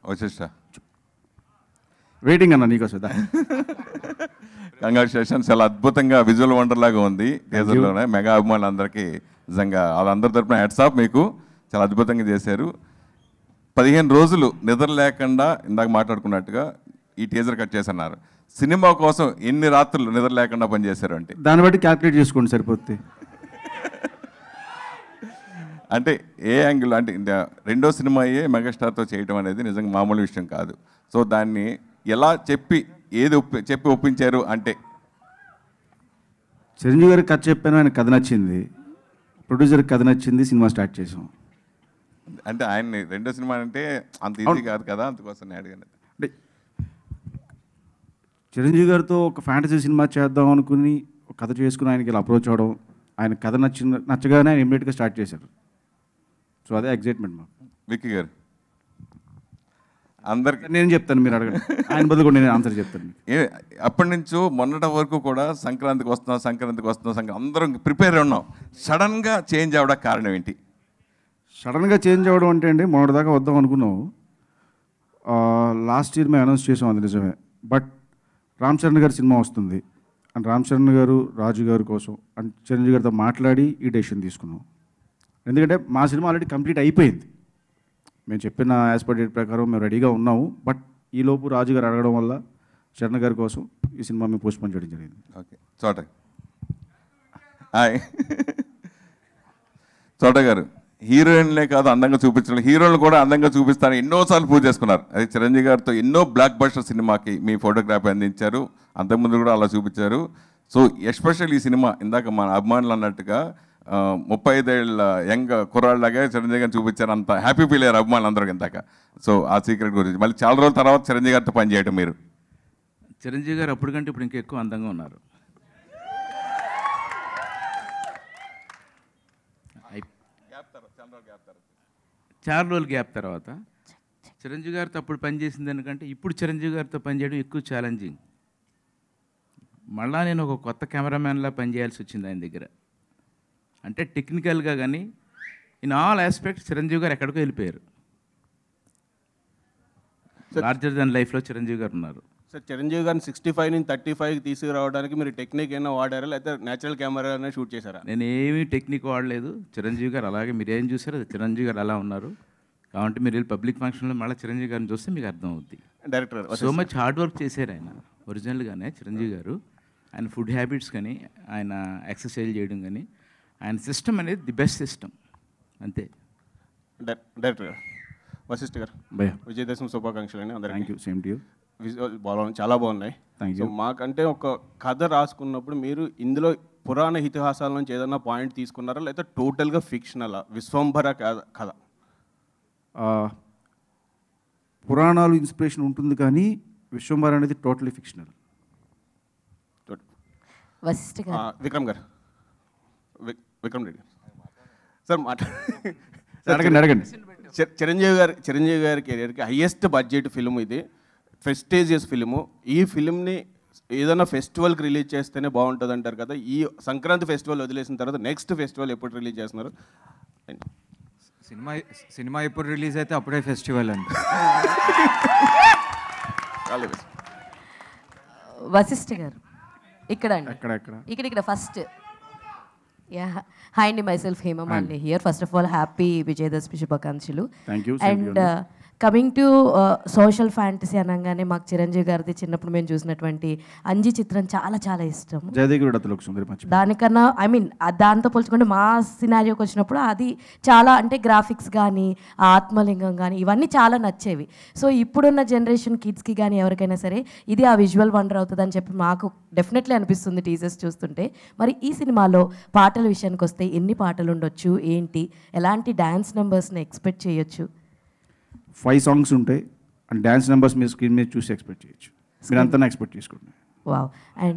వచ్చేసా వెయిటింగ్ అన్న నీకోసం దా. కంగ్రాచులేషన్స్ చాలా అద్భుతంగా విజువల్ వండర్ లాగా ఉంది టీజర్లోనే మెగా అభిమానులందరికీ నిజంగా వాళ్ళందరి తరపున హెడ్స్ ఆఫ్ మీకు చాలా అద్భుతంగా చేశారు పదిహేను రోజులు నిద్ర లేకుండా ఇందాక మాట్లాడుకున్నట్టుగా ఈ టీజర్ కట్ చేసన్నారు సినిమా కోసం ఎన్ని రాత్రులు నిద్ర లేకుండా పనిచేశారు అంటే దాన్ని బట్టి క్యాల్కులేట్ చేసుకోండి సరిపోద్ది అంటే ఏ యాంగిల్ అంటే ఇంత రెండో సినిమా అయ్యే మెగాస్టార్తో చేయడం అనేది నిజంగా మామూలు విషయం కాదు సో దాన్ని ఎలా చెప్పి ఏది ఒప్పి చెప్పి ఒప్పించారు అంటే చిరంజీవి గారికి కథ చెప్పాను ఆయన కథ నచ్చింది ప్రొడ్యూసర్కి కథ నచ్చింది సినిమా స్టార్ట్ చేసాం అంటే ఆయన్ని రెండో సినిమా అంటే అంత ఈజీ కాదు కదా అందుకోసం నేను అడిగాను అంటే చిరంజీవి గారితో ఒక ఫ్యాంటసీ సినిమా చేద్దాం అనుకుని ఒక కథ చేసుకుని ఆయనకి ఇలా అప్రోచ్ అవ్వడం ఆయన కథ నచ్చిన నచ్చగానే ఆయన ఇమ్మీడియట్గా స్టార్ట్ చేశారు సో అదే ఎగ్జైట్మెంట్ మాకు విక్కీ గారు అందరికి నేను చెప్తాను మీరు అడగండి ఆయన బదులు కూడా నేను ఆన్సర్ చెప్తాను మీకు. ఏ అప్పటి నుంచో మొన్నటి వరకు కూడా సంక్రాంతికి వస్తున్నాం సంక్రాంతికి వస్తున్నాం సంక్రాంతి అందరం ప్రిపేర్ ఉన్నాం సడన్గా చేంజ్ అవ్వడానికి కారణం ఏంటి సడన్గా చేంజ్ అవ్వడం అంటే అండి మొన్నటిదాకా వద్దాం అనుకున్నాం లాస్ట్ ఇయర్ మేము అనౌన్స్ చేసాం అది నిజమే బట్ రామ్ చరణ్ గారి సినిమా వస్తుంది అండ్ రామ్ చరణ్ గారు రాజు గారి కోసం అండ్ చిరంజీవి గారితో మాట్లాడి ఈ డెసిషన్ తీసుకున్నాం ఎందుకంటే మా సినిమా ఆల్రెడీ కంప్లీట్ అయిపోయింది మేము చెప్పిన యాజ్ పర్ డేట్ ప్రకారం మేము రెడీగా ఉన్నాము బట్ ఈలోపు రాజు గారు అడగడం వల్ల చరణ్ గారి కోసం ఈ సినిమా మేము పోస్ట్ పోన్ చేయడం జరిగింది ఓకే చోట హాయ్ చోట గారు హీరోయిన్లే కాదు అందంగా చూపించడం హీరోలు కూడా అందంగా చూపిస్తారని ఎన్నోసార్లు పూజ చేసుకున్నారు అది చిరంజీవి గారితో ఎన్నో బ్లాక్ బస్టర్ సినిమాకి మీ ఫోటోగ్రఫీ అందించారు అంతకుముందు కూడా అలా చూపించారు సో ఎస్పెషల్ ఈ సినిమా ఇందాక మన అభిమానులు అన్నట్టుగా ఆ, ముప్పై ఐదేళ్ళ యంగ్ కుర్రాళ్ళలాగే చిరంజీవి గారిని చూపించారు అంత హ్యాపీ ఫీల్ అయ్యారు అభిమానులు అందరూ ఇందాక సో ఆ సీక్రెట్ గురించి మళ్ళీ చాలా రోజుల తర్వాత చిరంజీవి గారితో పనిచేయటం మీరు చిరంజీవి గారు అప్పటికంటే ఇప్పుడు ఇంకా ఎక్కువ అందంగా ఉన్నారు అయి- చాలా రోజులు గ్యాప్ తర్వాత చిరంజీవి గారితో అప్పుడు పనిచేసిన దానికంటే ఇప్పుడు చిరంజీవి గారితో పనిచేయడం ఎక్కువ ఛాలెంజింగ్ మళ్ళా నేను ఒక కొత్త కెమెరామ్యాన్లా పనిచేయాల్సి వచ్చింది ఆయన దగ్గర అంటే టెక్నికల్గా కానీ ఇన్ ఆల్ ఆస్పెక్ట్స్ చిరంజీవి గారు ఎక్కడికో వెళ్ళిపోయారు లార్జర్ దాన్ లైఫ్లో చిరంజీవి గారు ఉన్నారు సార్ చిరంజీవి గారిని సిక్స్టీ ఫైవ్ నుంచి థర్టీ ఫైవ్ తీసుకురావడానికి మీరు టెక్నిక్ అయినా వాడారా లేకపోతే నేచురల్ కెమెరానే షూట్ చేశారా నేను ఏమీ టెక్నిక్ వాడలేదు చిరంజీవి గారు అలాగే మీరు ఏం చూసారో అది చిరంజీవి గారు అలా ఉన్నారు కాబట్టి మీరు వెళ్ళి పబ్లిక్ ఫంక్షన్లో మళ్ళీ చిరంజీవి గారిని చూస్తే మీకు అర్థం అవుద్ది డైరెక్టర్ గారు సో మచ్ హార్డ్ వర్క్ చేశారు ఆయన ఒరిజినల్గానే చిరంజీవి గారు ఆయన ఫుడ్ హ్యాబిట్స్ కానీ ఆయన ఎక్సర్సైజ్ చేయడం కానీ ఆయన సిస్టమ్ అనేది ది బెస్ట్ సిస్టమ్ అంతే డై- డైరెక్టర్ గారు వశిష్ఠ గారు భయ విజయదశమి శుభాకాంక్షలు అండి థ్యాంక్ అందరికీ you same to you visual బాగున్నాయి చాలా బాగున్నాయి Thank సో మాకంటే ఒక కథ రాసుకున్నప్పుడు మీరు ఇందులో పురాణ ఇతిహాసాల నుంచి ఏదైనా పాయింట్ తీసుకున్నారా లేకపోతే టోటల్గా ఫిక్షనల్ విశ్వంభర కథ- కథ పురాణాలు ఇన్స్పిరేషన్ ఉంటుంది కానీ విశ్వంబర్ అనేది టోటలీ ఫిక్షనల్ వశిష్ఠ ఆ, గారు విక్రమ్ గారు విక్- విక్రమ్ రెడ్డి గారు సార్ మాట అడగండి అడగండి చి- చిరంజీవి గారి చిరంజీవి గారి కెరియర్కి హయ్యెస్ట్ బడ్జెట్ ఫిల్మ్ ఇది ఫెస్టేజియస్ ఫిల్ము ఈ ఫిల్మ్ని ఏదైనా ఫెస్టివల్కి రిలీజ్ చేస్తేనే బాగుంటుంది అంటారు కదా ఈ సంక్రాంతి ఫెస్టివల్ వదిలేసిన తర్వాత నెక్స్ట్ ఫెస్టివల్ ఎప్పుడు రిలీజ్ చేస్తున్నారు సినిమా సినిమా ఎప్పుడు రిలీజ్ అయితే అప్పుడే ఫెస్టివల్ అండి All the best. వశిష్ఠ గారు ఇక్కడ అండి ఎక్కడ ఎక్కడ ఇక్కడ ఇక్కడ ఫస్ట్ యా హాయ్ అండి myself Hemamalini here first of all happy Vijayadashami శుభాకాంక్షలు Thank you, same to and coming to social fantasy అనగానే మాకు చిరంజీవి గారిది చిన్నప్పుడు మేము చూసినటువంటి అంజి చిత్రం చాలా చాలా ఇష్టం జయదేగుడు అతలకు సుందరి మర్చి దానికన్నా ఐ మీన్ దాంతో పోల్చుకుంటే మా సినారియోకి వచ్చినప్పుడు అది చాలా అంటే గ్రాఫిక్స్ కానీ ఆ ఆత్మలింగం కానీ ఇవన్నీ చాలా నచ్చేవి సో ఇప్పుడున్న జనరేషన్ కిడ్స్కి కానీ ఎవరికైనా సరే ఇది ఆ విజువల్ వండర్ అవుతుంది అని చెప్పి మాకు డెఫినెట్లీ అనిపిస్తుంది టీజర్స్ చూస్తుంటే మరి ఈ సినిమాలో పాటల విషయానికి వస్తే ఎన్ని పాటలు ఉండొచ్చు ఏంటి ఎలాంటి డ్యాన్స్ నెంబర్స్ని ఎక్స్పెక్ట్ చేయొచ్చు ఫైవ్ సాంగ్స్ ఉంటాయి అండ్ డ్యాన్స్ నెంబర్స్ మీరు స్క్రీన్ మీద చూసి ఎక్స్పెక్ట్ చేయొచ్చు మీరు అంతా ఎక్స్పెక్ట్ చేసుకోండి వావ్ అండ్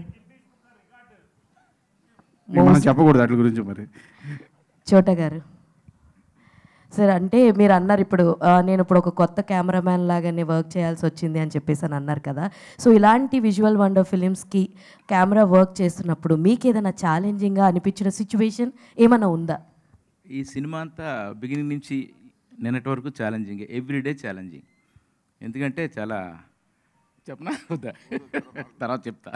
మనం చెప్పకూడదు వాటి గురించి మరి చోట గారు సార్ అంటే మీరు అన్నారు ఇప్పుడు ఆ, నేను ఇప్పుడు ఒక కొత్త కెమెరామ్యాన్ లాగానే వర్క్ చేయాల్సి వచ్చింది అని చెప్పేసి అని అన్నారు కదా సో ఇలాంటి విజువల్ వండర్ ఫిలిమ్స్కి కెమెరా వర్క్ చేస్తున్నప్పుడు మీకు ఏదైనా ఛాలెంజింగ్గా అనిపించిన సిచ్యువేషన్ ఏమైనా ఉందా ఈ సినిమా అంతా బిగినింగ్ నుంచి నిన్నటి వరకు ఛాలెంజింగ్ ఎవ్రీడే ఛాలెంజింగ్ ఎందుకంటే చాలా చెప్పనా వద్దా తర్వాత చెప్తా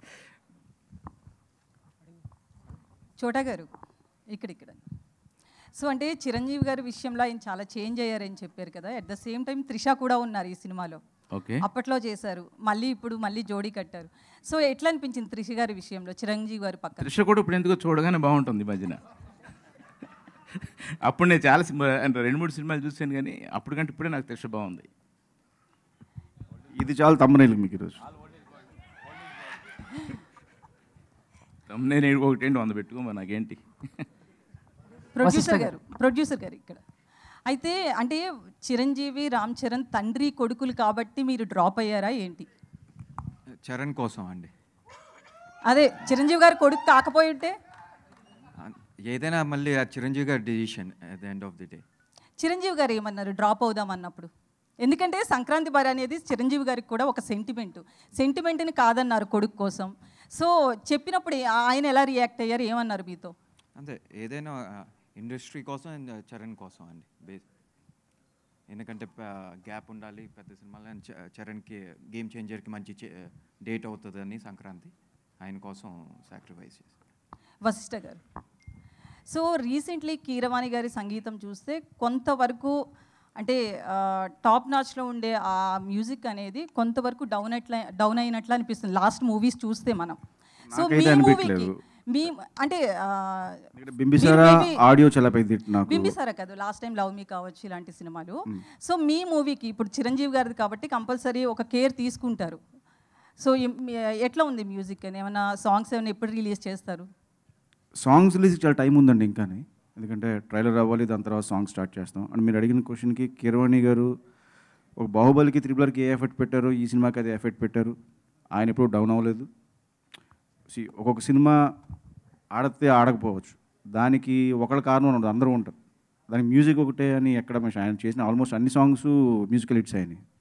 చోటా గారు ఇక్కడ ఇక్కడ సో అంటే చిరంజీవి గారి విషయంలో ఆయన చాలా చేంజ్ అయ్యారని చెప్పారు కదా at the same time Trisha కూడా ఉన్నారు ఈ సినిమాలో ఓకే అప్పట్లో చేశారు మళ్ళీ ఇప్పుడు మళ్ళీ జోడీ కట్టారు సో ఎట్లా అనిపించింది త్రిష గారి విషయంలో చిరంజీవి గారి పక్కన త్రిష కూడా ఇప్పుడు ఎందుకో చూడగానే బాగుంటుంది ఈ మధ్యన అప్పుడు నేను చాలా సినిమా అంటే రెండు మూడు సినిమాలు చూశాను కానీ అప్పుడు కంటే ఇప్పుడే నాకు త్రిష బాగుంది ఇది చాలా తమ్మనేలు మీకు ఈరోజు నేను ఒకటి ఏంటి వంద పెట్టుకో మరి నాకేంటి ప్రొడ్యూసర్ గారు ప్రొడ్యూసర్ గారు ఇక్కడ అయితే అంటే చిరంజీవి రామ్ చరణ్ తండ్రి కొడుకులు కాబట్టి మీరు డ్రాప్ అయ్యారా ఏంటి చరణ్ కోసం అండి అదే చిరంజీవి గారి కొడుకు కాకపోయి ఉంటే ఆ, ఏదైనా మళ్ళీ ఆ చిరంజీవి గారి decision at the end of the day Chiranjeevi గారు ఏమన్నారు డ్రాప్ అవుదాం అన్నప్పుడు ఎందుకంటే సంక్రాంతి బారి అనేది చిరంజీవి గారికి కూడా ఒక సెంటిమెంట్ సెంటిమెంట్ని కాదన్నారు కొడుకు కోసం సో చెప్పినప్పుడు ఆయన ఎలా రియాక్ట్ అయ్యారు ఏమన్నారు మీతో అంతే ఏదైనా ఇండస్ట్రీ కోసం అండ్ చరణ్ కోసం అండి బేస్ ఎందుకంటే గ్యాప్ ఉండాలి పెద్ద సినిమాలు అండ్ చ- చరణ్కి గేమ్ చేంజర్కి మంచి డేట్ అవుతుందని సంక్రాంతి ఆయన కోసం సాక్రిఫైస్ చేసి వశిష్ఠ గారు సో రీసెంట్లీ కీరవాణి గారి సంగీతం చూస్తే కొంతవరకు అంటే టాప్ నాచ్లో ఉండే ఆ మ్యూజిక్ అనేది కొంతవరకు డౌన్ అట్లా డౌన్ అయినట్లు అనిపిస్తుంది లాస్ట్ మూవీస్ చూస్తే మనం సో మీ నాకైతే మూవీకి అనిపించలేదు. మీ అంటే ఆ, ఇక్కడ బింబిసారా మీరు maybe- ఆడియో చాలా పెద్ద నాకు బింబిసారా కాదు లాస్ట్ టైం లవ్ మీ కావచ్చు ఇలాంటి సినిమాలు సో మీ మూవీకి ఇప్పుడు చిరంజీవి గారిది కాబట్టి కంపల్సరీ ఒక కేర్ తీసుకుంటారు సో ఎం- ఎట్లా ఉంది మ్యూజిక్ అని ఏమైనా సాంగ్స్ ఏమైనా ఎప్పుడు రిలీజ్ చేస్తారు సాంగ్స్ రిలీజ్ చాలా టైం ఉందండి ఇంకానే ఎందుకంటే ట్రైలర్ అవ్వాలి దాని తర్వాత సాంగ్ స్టార్ట్ చేస్తాం అండ్ మీరు అడిగిన క్వశ్చన్కి కిరవాణి గారు ఒక బాహుబలికి త్రిబులర్కి ఏ ఎఫెక్ట్ పెట్టారో ఈ సినిమాకి అదే ఎఫెక్ట్ పెట్టారు ఆయన ఎప్పుడు డౌన్ అవ్వలేదు సి ఒక్కొక్క సినిమా ఆడితే ఆడకపోవచ్చు దానికి ఒకళ్ళ కారణం ఉండదు అందరూ ఉంటారు దానికి మ్యూజిక్ ఒకటే అని ఎక్కడ మేము ఆయన చేసిన ఆల్మోస్ట్ అన్ని సాంగ్స్ మ్యూజికల్ హిట్స్ అయినాయి